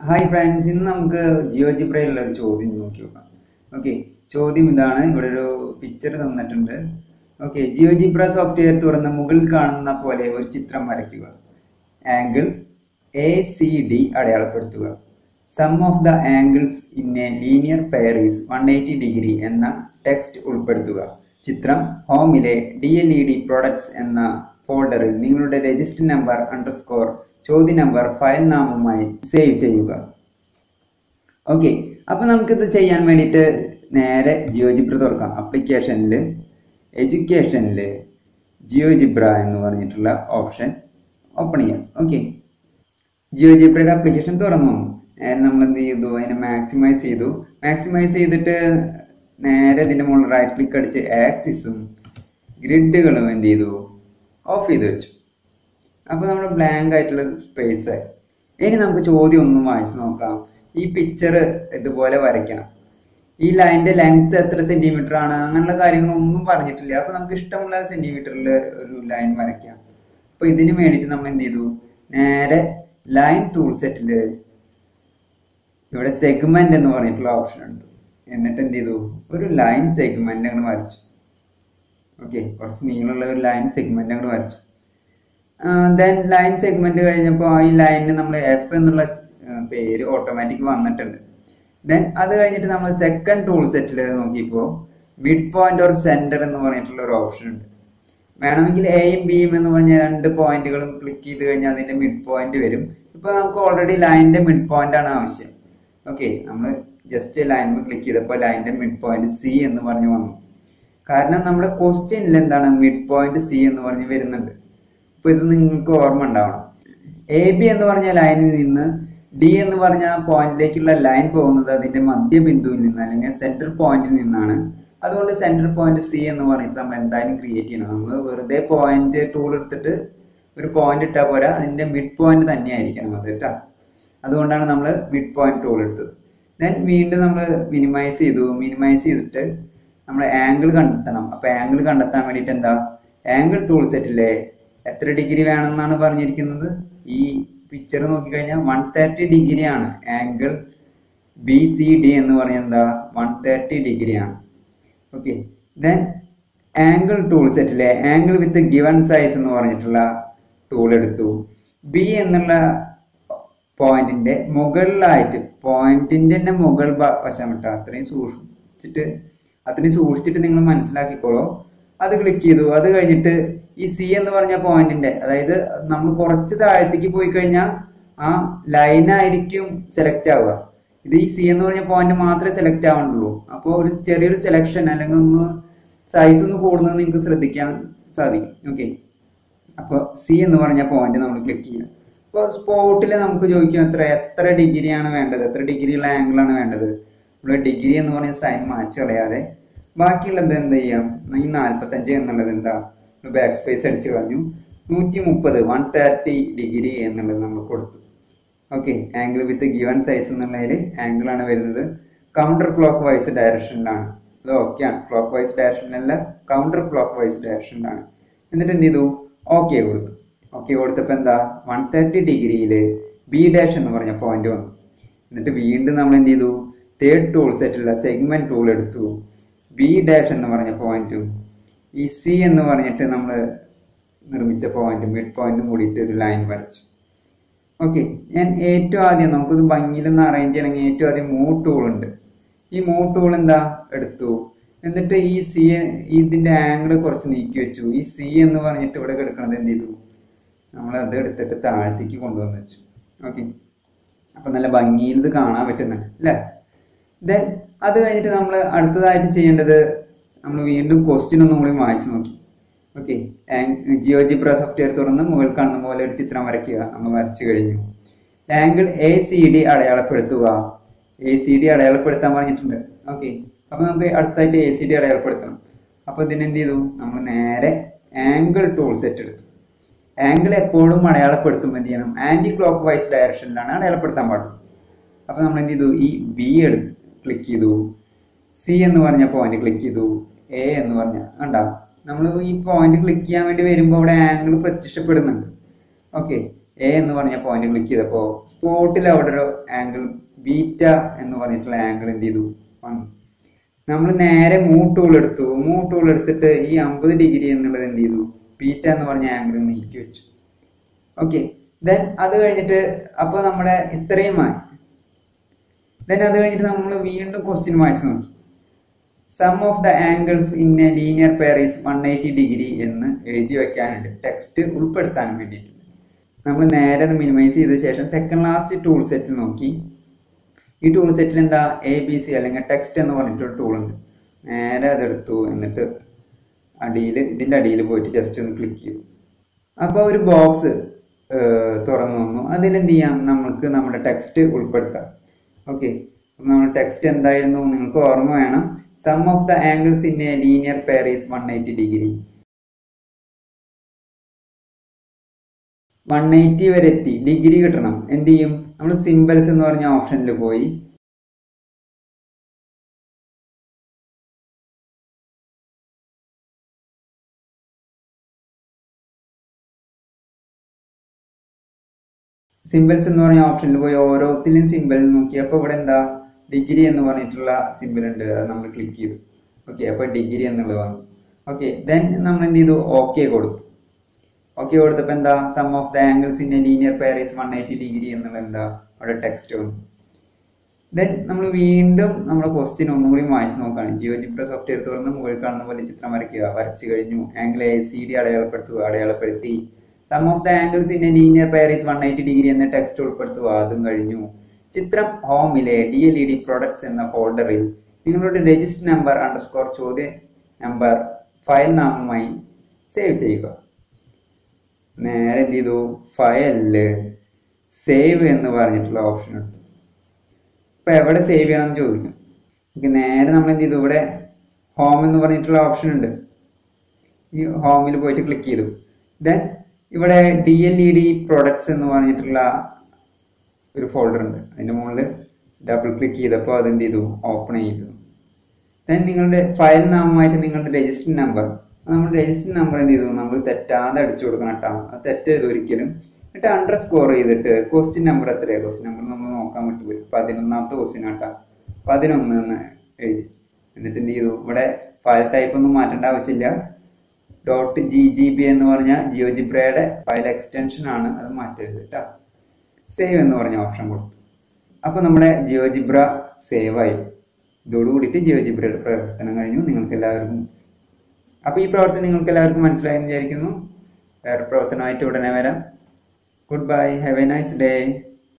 hi friends ഇന്ന് നമുക്ക് ജിയോജിബ്രയിലുള്ള ഒരു ചോദ്യം നോക്കി നോക്കാം ഓക്കെ ചോദ്യം ഇതാണ് ഇവിടെ ഒരു പിക്ചർ തന്നിട്ടുണ്ട് ഓക്കെ ജിയോജിബ്ര സോഫ്റ്റ്വെയർ തുറന്ന മുകളിൽ കാണുന്ന പോലെ ഒരു ചിത്രം വരയ്ക്കുക ആംഗിൾ എ സി ഡി അടയാളപ്പെടുത്തുക sum of the angles in a linear pair is one eighty degree എന്ന ടെക്സ്റ്റ് ഉൾപ്പെടുത്തുക ചിത്രം ഹോമിലെ D L E D products എന്ന ഫോൾഡറിൽ നിങ്ങളുടെ രജിസ്റ്റർ നമ്പർ അണ്ടർസ്കോർ ചോദ്യ നമ്പർ ഫയൽ നാമവുമായി സേവ് ചെയ്യുക ഓക്കെ അപ്പൊ നമുക്കിത് ചെയ്യാൻ വേണ്ടിയിട്ട് നേരെ ജിയോജിബ്ര തുറക്കാം അപ്ലിക്കേഷനിൽ എഡ്യൂക്കേഷനിൽ ജിയോജിബ്ര എന്ന് പറഞ്ഞിട്ടുള്ള ഓപ്ഷൻ ഓപ്പൺ ചെയ്യാം ഓക്കെ ജിയോജിബ്രയുടെ അപ്ലിക്കേഷൻ തുറന്നു നേരെ നമ്മൾ എന്ത് ചെയ്തു അതിനെ മാക്സിമൈസ് ചെയ്തു മാക്സിമൈസ് ചെയ്തിട്ട് നേരെ ഇതിന്റെ മുകളിൽ റൈറ്റ് ക്ലിക്ക് അടിച്ച് ആക്സിസും ഗ്രിഡുകളും എന്ത് ചെയ്തു ഓഫ് ചെയ്ത് വെച്ചു അപ്പൊ നമ്മുടെ ബ്ലാങ്ക് ആയിട്ടുള്ള സ്പേസ് ആയി ഇനി നമുക്ക് ചോദ്യം ഒന്നും വായിച്ചു നോക്കാം ഈ പിക്ചർ ഇതുപോലെ വരയ്ക്കണം ഈ ലൈനിന്റെ ലെങ്ത് എത്ര സെന്റിമീറ്റർ ആണ് അങ്ങനെയുള്ള കാര്യങ്ങളൊന്നും പറഞ്ഞിട്ടില്ല അപ്പൊ നമുക്ക് ഇഷ്ടമുള്ള സെന്റിമീറ്ററിൽ ഒരു ലൈൻ വരയ്ക്കാം അപ്പൊ ഇതിന് വേണ്ടിയിട്ട് നമ്മൾ എന്ത് ചെയ്തു നേരെ ലൈൻ ടൂൾ സെറ്റില് ഇവിടെ സെഗ്മെന്റ് എന്ന് പറഞ്ഞിട്ടുള്ള ഓപ്ഷൻ എടുത്തു എന്നിട്ട് എന്ത് ചെയ്തു ഒരു ലൈൻ സെഗ്മെന്റ് അങ്ങോട്ട് വരച്ചു ഓക്കെ കുറച്ച് നീളമുള്ള ഒരു ലൈൻ സെഗ്മെന്റ് അങ്ങോട്ട് വരച്ചു ദെൻ ലൈൻ സെഗ്മെന്റ് കഴിഞ്ഞപ്പോൾ ഈ ലൈനിന് നമ്മൾ എഫ് എന്നുള്ള പേര് ഓട്ടോമാറ്റിക് വന്നിട്ടുണ്ട് ദെൻ അത് കഴിഞ്ഞിട്ട് നമ്മൾ സെക്കൻഡ് ടൂൾ സെറ്റിൽ നോക്കിയപ്പോൾ മിഡ് പോയിന്റ് ഓർ സെന്റർ എന്ന് പറഞ്ഞിട്ടുള്ള ഒരു ഓപ്ഷൻ ഉണ്ട് വേണമെങ്കിൽ എയും ബിയും എന്ന് പറഞ്ഞ രണ്ട് പോയിന്റുകളും ക്ലിക്ക് ചെയ്ത് കഴിഞ്ഞാൽ അതിന്റെ മിഡ് പോയിന്റ് വരും ഇപ്പൊ നമുക്ക് ഓൾറെഡി ലൈനിന്റെ മിഡ് പോയിന്റ് ആണ് ആവശ്യം ഓക്കെ നമ്മൾ ജസ്റ്റ് ലൈനിൽ ക്ലിക്ക് ചെയ്തപ്പോൾ ലൈനിന്റെ മിഡ് പോയിന്റ് സി എന്ന് പറഞ്ഞു വന്നു കാരണം നമ്മുടെ ക്വസ്റ്റ്യനിൽ എന്താണ് മിഡ് പോയിന്റ് സി എന്ന് പറഞ്ഞ് വരുന്നുണ്ട് അപ്പൊ ഇത് നിങ്ങൾക്ക് ഓർമ്മ ഉണ്ടാവണം എ ബി എന്ന് പറഞ്ഞ ലൈനിൽ നിന്ന് ഡി എന്ന് പറഞ്ഞ പോയിന്റിലേക്കുള്ള ലൈൻ പോകുന്നത് അതിന്റെ മധ്യബിന്ദുവിൽ നിന്ന് അല്ലെങ്കിൽ സെന്റർ പോയിന്റിൽ നിന്നാണ് അതുകൊണ്ട് സെന്റർ പോയിന്റ് സി എന്ന് പറഞ്ഞിട്ട് നമ്മൾ എന്തായാലും ക്രിയേറ്റ് ചെയ്യണം നമ്മൾ വെറുതെ പോയിന്റ് ടൂൾ എടുത്തിട്ട് ഒരു പോയിന്റ് ഇട്ടാൽ പോരാ അതിന്റെ മിഡ് പോയിന്റ് തന്നെ ആയിരിക്കണം അത് കേട്ടോ അതുകൊണ്ടാണ് നമ്മൾ മിഡ് പോയിന്റ് ടൂൾ എടുത്തത് ദെൻ വീണ്ടും നമ്മൾ മിനിമൈസ് ചെയ്തു മിനിമൈസ് ചെയ്തിട്ട് നമ്മൾ ആംഗിൾ കണ്ടെത്തണം അപ്പൊ ആംഗിൾ കണ്ടെത്താൻ വേണ്ടിയിട്ട് എന്താ ആംഗിൾ ടൂൾ സെറ്റിലെ എത്ര ഡിഗ്രി വേണമെന്നാണ് പറഞ്ഞിരിക്കുന്നത് ഈ പിക്ചർ നോക്കിക്കഴിഞ്ഞാൽ വൺ തേർട്ടി ഡിഗ്രി ആണ് ആംഗിൾ ബി സി ഡി എന്ന് പറഞ്ഞാൽ എന്താ വൺ തേർട്ടി ഡിഗ്രി ആണ് ഓക്കെ ദെൻ ആംഗിൾ ടൂൾ സെറ്റിലെ ആംഗിൾ വിത്ത് ഗിവൺ സൈസ് എന്ന് പറഞ്ഞിട്ടുള്ള ടൂൾ എടുത്തു ബി എന്നുള്ള പോയിന്റിന്റെ മുകളിലായിട്ട് പോയിന്റിന്റെ തന്നെ മുകൾ വശം ഇട്ട അത്രയും സൂക്ഷിച്ചിട്ട് അത്രയും സൂക്ഷിച്ചിട്ട് നിങ്ങൾ മനസ്സിലാക്കിക്കോളൂ അത് ക്ലിക്ക് ചെയ്തു അത് കഴിഞ്ഞിട്ട് ഈ സി എന്ന് പറഞ്ഞ പോയിന്റിന്റെ അതായത് നമ്മൾ കുറച്ച് താഴത്തേക്ക് പോയി കഴിഞ്ഞാൽ ആ ലൈൻ ആയിരിക്കും സെലക്ട് ആവുക ഇത് ഈ സി എന്ന് പറഞ്ഞ പോയിന്റ് മാത്രമേ സെലക്ട് ആവുന്നുള്ളൂ അപ്പോൾ ഒരു ചെറിയൊരു സെലക്ഷൻ അല്ലെങ്കിൽ ഒന്ന് സൈസ് ഒന്ന് കൂടുന്നത് നിങ്ങൾക്ക് ശ്രദ്ധിക്കാൻ സാധിക്കും ഓക്കെ അപ്പോൾ സി എന്ന് പറഞ്ഞ പോയിന്റ് നമ്മൾ ക്ലിക്ക് ചെയ്യാം അപ്പോൾ സ്പോട്ടിൽ നമുക്ക് ചോദിക്കും എത്ര എത്ര ഡിഗ്രിയാണ് വേണ്ടത് എത്ര ഡിഗ്രിയുള്ള ആംഗിൾ ആണ് വേണ്ടത് നമ്മൾ ഡിഗ്രി എന്ന് പറഞ്ഞ സൈൻ മാച്ച് കളയാതെ ബാക്കിയുള്ളത് എന്ത് ചെയ്യാം ഈ നാൽപ്പത്തഞ്ച് എന്നുള്ളത് എന്താ ബാക്ക് സ്പേസ് അടിച്ചു കളഞ്ഞു നൂറ്റി മുപ്പത് വൺ തേർട്ടി ഡിഗ്രി എന്നുള്ളത് നമ്മൾ കൊടുത്തു okay angle with given size എന്നുള്ളതിൽ ആംഗിൾ ആണ് വരുന്നത് കൗണ്ടർ ക്ലോക്ക് വൈസ് ഡയറക്ഷനിലാണ് അത് ഓക്കെയാണ് ക്ലോക്ക് വൈസ് ഡയറക്ഷനിലല്ല കൗണ്ടർ ക്ലോക്ക് വൈസ് ഡയറക്ഷനിലാണ് എന്നിട്ട് എന്ത് ചെയ്തു ഓക്കെ കൊടുത്തു ഓക്കെ കൊടുത്തപ്പോൾ എന്താ വൺ തേർട്ടി ഡിഗ്രിയിൽ ബി ഡാഷ് എന്ന് പറഞ്ഞ പോയിന്റ് വന്നു എന്നിട്ട് വീണ്ടും നമ്മൾ എന്ത് ചെയ്തു തേർഡ് ടൂൾ സെറ്റുള്ള സെഗ്മെന്റ് ടൂൾ എടുത്തു ബി ഡാഷ് എന്ന് പറഞ്ഞ പോയിന്റും ഈ സി എന്ന് പറഞ്ഞിട്ട് നമ്മൾ നിർമ്മിച്ച പോയിന്റ് മിഡ് പോയിന്റും കൂടിയിട്ട് ഒരു ലൈൻ വരച്ചു ഓക്കെ ഞാൻ ഏറ്റവും ആദ്യം നമുക്കിത് ഭംഗിയിലൊന്ന് അറേഞ്ച് ചെയ്യണമെങ്കിൽ ഏറ്റവും ആദ്യം മൂവ് ടൂൾ ഉണ്ട് ഈ മൂവ് ടൂൾ എന്താ എടുത്തു എന്നിട്ട് ഈ സി ഇതിന്റെ ആംഗിൾ കുറച്ച് നീക്കി വെച്ചു ഈ സി എന്ന് പറഞ്ഞിട്ട് ഇവിടെ കിടക്കുന്നത് എന്ത് ചെയ്തു നമ്മൾ അത് എടുത്തിട്ട് താഴത്തേക്ക് കൊണ്ടുവന്ന് വെച്ചു ഓക്കെ അപ്പൊ നല്ല ഭംഗിയിൽ ഇത് കാണാൻ പറ്റുന്നുണ്ട് അല്ലേ ദെൻ അത് കഴിഞ്ഞിട്ട് നമ്മൾ അടുത്തതായിട്ട് ചെയ്യേണ്ടത് നമ്മൾ വീണ്ടും ക്വസ്റ്റ്യൻ ഒന്നും കൂടി വായിച്ചു നോക്കി ഓക്കെ ജിയോജിബ്ര സോഫ്റ്റ്വെയർ തുറന്ന് മുകളിൽ കാണുന്ന പോലെ ഒരു ചിത്രം വരയ്ക്കുക നമ്മൾ വരച്ചു കഴിഞ്ഞു ആംഗിൾ എ സി ഡി അടയാളപ്പെടുത്തുക എ സി ഡി അടയാളപ്പെടുത്താൻ പറഞ്ഞിട്ടുണ്ട് ഓക്കെ അപ്പൊ നമുക്ക് അടുത്തായിട്ട് എ സി ഡി അടയാളപ്പെടുത്തണം അപ്പൊ ഇതിനെന്ത് ചെയ്തു നമ്മൾ നേരെ ആംഗിൾ ടൂൾ സെറ്റ് എടുത്തു ആംഗിൾ എപ്പോഴും അടയാളപ്പെടുത്തുമ്പോൾ എന്ത് ചെയ്യണം ആന്റി ക്ലോക്ക് വൈസ് ഡയറക്ഷനിലാണ് അടയാളപ്പെടുത്താൻ പാടുള്ളൂ അപ്പൊ നമ്മൾ എന്ത് ചെയ്തു ഈ ബി എടുത്ത് ക്ലിക്ക് ചെയ്തു സി എന്ന് പറഞ്ഞ പോയിന്റ് ക്ലിക്ക് ചെയ്തു എ എന്ന് പറഞ്ഞ കണ്ട നമ്മൾ ഈ പോയിന്റ് ക്ലിക്ക് ചെയ്യാൻ വേണ്ടി വരുമ്പോൾ അവിടെ ആംഗിൾ പ്രത്യക്ഷപ്പെടുന്നുണ്ട് ഓക്കെ എ എന്ന് പറഞ്ഞ പോയിന്റ് ക്ലിക്ക് ചെയ്തപ്പോൾ സ്പോട്ടിൽ അവിടെ ഒരു ആംഗിൾ ബീറ്റ എന്ന് പറഞ്ഞിട്ടുള്ള ആംഗിൾ എന്ത് ചെയ്തു വന്നു നമ്മൾ നേരെ മൂ ടൂൾ എടുത്തു മൂ ടൂൾ എടുത്തിട്ട് ഈ അമ്പത് ഡിഗ്രി എന്നുള്ളത് എന്ത് ചെയ്തു ബീറ്റ എന്ന് പറഞ്ഞ ആംഗിൾ നീക്കി വെച്ചു ഓക്കെ ദെൻ അത് കഴിഞ്ഞിട്ട് അപ്പോൾ നമ്മുടെ ഇത്രയുമായി ദെൻ അത് കഴിഞ്ഞിട്ട് നമ്മൾ വീണ്ടും ക്വസ്റ്റ്യൻ വായിച്ചു നോക്കി sum of the angles in a linear pair is one eighty degree എന്ന് എഴുതി വെക്കാനുണ്ട് ടെക്സ്റ്റ് ഉൾപ്പെടുത്താൻ വേണ്ടിയിട്ട് നമ്മൾ നേരെ അത് മിനിമൈസ് ചെയ്ത ശേഷം സെക്കൻഡ് ലാസ്റ്റ് ടൂൾ സെറ്റിൽ നോക്കി ഈ ടൂൾ സെറ്റിൽ എന്താ എ ബി സി അല്ലെങ്കിൽ ടെക്സ്റ്റ് എന്ന് പറഞ്ഞിട്ടൊരു ടൂൾ ഉണ്ട് നേരെ അതെടുത്തു എന്നിട്ട് അടിയിൽ ഇതിൻ്റെ അടിയിൽ പോയിട്ട് ജസ്റ്റ് ഒന്ന് ക്ലിക്ക് ചെയ്തു അപ്പോൾ ഒരു ബോക്സ് തുറന്നു വന്നു അതിലെന്ത് ചെയ്യാം നമുക്ക് നമ്മുടെ ടെക്സ്റ്റ് ഉൾപ്പെടുത്താം ഓക്കെ നമ്മുടെ ടെക്സ്റ്റ് എന്തായിരുന്നു നിങ്ങൾക്ക് ഓർമ്മ വേണം sum of the angles in a linear pair is one eighty degree one eighty വരെ എത്തി ഡിഗ്രി കിട്ടണം എന്ത് ചെയ്യും നമ്മൾ സിമ്പിൾസ് എന്ന് പറഞ്ഞ ഓപ്ഷനിൽ പോയി സിമ്പിൾസ് എന്ന് പറഞ്ഞ ഓപ്ഷനിൽ പോയി ഓരോത്തിലും സിമ്പിൾ നോക്കി അപ്പോൾ ഇവിടെ എന്താ ഡിഗ്രി എന്ന് പറഞ്ഞിട്ടുള്ള സിമ്പിൾ ഉണ്ട് അത് നമ്മൾ ക്ലിക്ക് ചെയ്തു ഓക്കെ അപ്പോൾ ഡിഗ്രി എന്നുള്ളത് വന്നു ഓക്കെ ദെൻ നമ്മൾ എന്ത് ചെയ്തു ഓക്കെ കൊടുത്തു ഓക്കെ കൊടുത്തപ്പോൾ എന്താ sum of the angles in a linear pair is one eighty degree എന്നുള്ള എന്താ അവിടെ ടെക്സ്റ്റ് വന്നു ദെൻ നമ്മൾ വീണ്ടും നമ്മുടെ ക്വസ്റ്റ്യൻ ഒന്നുകൂടി വായിച്ചു നോക്കുകയാണ് ജിയോ ജിപ്ര സോഫ്റ്റ്വെയർ തുറന്ന് മുകളിൽ കാണുന്ന പോലെ ചിത്രം വരയ്ക്കുക വരച്ചു കഴിഞ്ഞു ആംഗിൾ എ സി ഡി അടയാളപ്പെടുത്തുക അടയാളപ്പെടുത്തി sum of the angles in a linear pair is one eighty degree എന്ന ടെക്സ്റ്റ് ഉൾപ്പെടുത്തുക അതും കഴിഞ്ഞു ചിത്രം ഹോമിലെ D L E D products എന്ന ഫോൾഡറിൽ നിങ്ങളുടെ രജിസ്റ്റർ നമ്പർ അണ്ടർസ്കോർ ചോദ്യ നമ്പർ ഫയൽ നാമമായി സേവ് ചെയ്യുക നേരെ എന്ത് ചെയ്തു ഫയലില് സേവ് എന്ന് പറഞ്ഞിട്ടുള്ള ഓപ്ഷൻ എടുത്തു ഇപ്പൊ എവിടെ സേവ് ചെയ്യണം എന്ന് ചോദിക്കും നമുക്ക് നേരെ നമ്മൾ എന്ത് ചെയ്തു ഇവിടെ ഹോം എന്ന് പറഞ്ഞിട്ടുള്ള ഓപ്ഷൻ ഉണ്ട് ഈ ഹോമിൽ പോയിട്ട് ക്ലിക്ക് ചെയ്തു ദെൻ ഇവിടെ D L E D products എന്ന് പറഞ്ഞിട്ടുള്ള ഒരു ഫോൾഡർ ഉണ്ട് അതിന്റെ മുകളിൽ ഡബിൾ ക്ലിക്ക് ചെയ്തപ്പോൾ അത് എന്ത് ചെയ്തു ഓപ്പൺ ചെയ്തു ദെൻ നിങ്ങളുടെ ഫയൽ നാമമായിട്ട് നിങ്ങളുടെ രജിസ്റ്റർ നമ്പർ നമ്മൾ രജിസ്റ്റർ നമ്പർ എന്ത് ചെയ്തു നമ്മൾ തെറ്റാതെ അടിച്ചു കൊടുക്കണം കേട്ടോ അത് തെറ്റരുത് ഒരിക്കലും എന്നിട്ട് അണ്ടർ സ്കോർ ചെയ്തിട്ട് ക്വസ്റ്റ്യൻ നമ്പർ എത്രയാണ് ക്വസ്റ്റ്യൻ നമ്പർ നമ്മൾ നോക്കാൻ വിട്ടുപോയി പതിനൊന്നാമത്തെ ക്വസ്റ്റ്യൻ കേട്ടോ പതിനൊന്ന് എന്ന് എഴുതി എന്നിട്ട് എന്ത് ചെയ്തു ഇവിടെ ഫയൽ ടൈപ്പ് ഒന്നും മാറ്റേണ്ട ആവശ്യമില്ല ഡോട്ട് ജി ജി ബി എന്ന് പറഞ്ഞ ജിയോ ജിബ്രയുടെ ഫയൽ എക്സ്റ്റൻഷൻ ആണ് അത് മാറ്റരുത് കേട്ടോ സേവ് എന്ന് പറഞ്ഞ ഓപ്ഷൻ കൊടുത്തു അപ്പോൾ നമ്മുടെ ജിയോ ജിബ്ര സേവ് ആയി ഇതോടുകൂടിയിട്ട് ജിയോ ജിബ്രയുടെ പ്രവർത്തനം കഴിഞ്ഞു നിങ്ങൾക്ക് എല്ലാവർക്കും അപ്പോൾ ഈ പ്രവർത്തനം നിങ്ങൾക്ക് എല്ലാവർക്കും മനസ്സിലായെന്ന് വിചാരിക്കുന്നു വേറെ പ്രവർത്തനമായിട്ട് ഉടനെ വരാം goodbye have a nice day